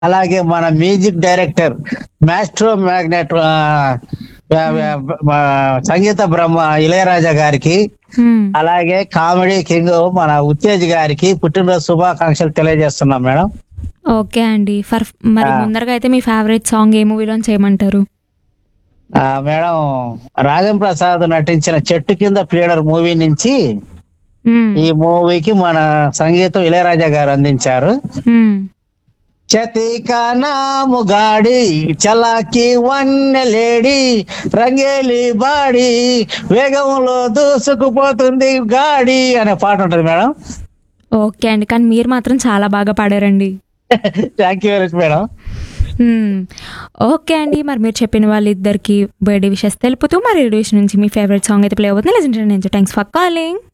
అలాగే మన music director maestro magnet ఆ, ఆ, ఆ, సంగీత బ్రహ్మ ఇళయరాజా గారికి హ్మ్. అలాగే కామెడీ కింగ్ మన ఉత్తేజ్ గారికి పుట్టినరోజు శుభాకాంక్షలు తెలియజేస్తున్నాం మేడం ఓకే అండి ఫర్ మరి ఆ. ముందరగా అయితే మీ ఫేవరెట్ సాంగ్ ఏ మూవీలో చేయమంటారు ఆ, మేడం రాజం ప్రసాద్ నటించిన చెట్టు కింద ప్లేడర్ మూవీ నుంచి హ్మ్. ఈ మూవీకి మన సంగీతం ఇళయరాజా గారు అందించారు హ్మ్. చతిక నాము గాడి చలాకి వన్నెలేడి రంగేలి బాడి వేగంలో దూసుకుపోతుంది గాడి అనే పాట ఉంటుంది మేడం ఓకే అండి కానీ మీరు మాత్రం చాలా బాగా పాడారండి thank you very much madam hmm. Okay అండి మరి మీరు చెప్పిన వాళ్ళిద్దరికి బర్త్డే విషెస్ తెలుపుతూ మరి రేడియో నుంచి మీ ఫేవరెట్ సాంగ్ అయితే ప్లే అవుతుంది లెజెండరీ నుంచి థ్యాంక్స్ ఫర్ కాలింగ్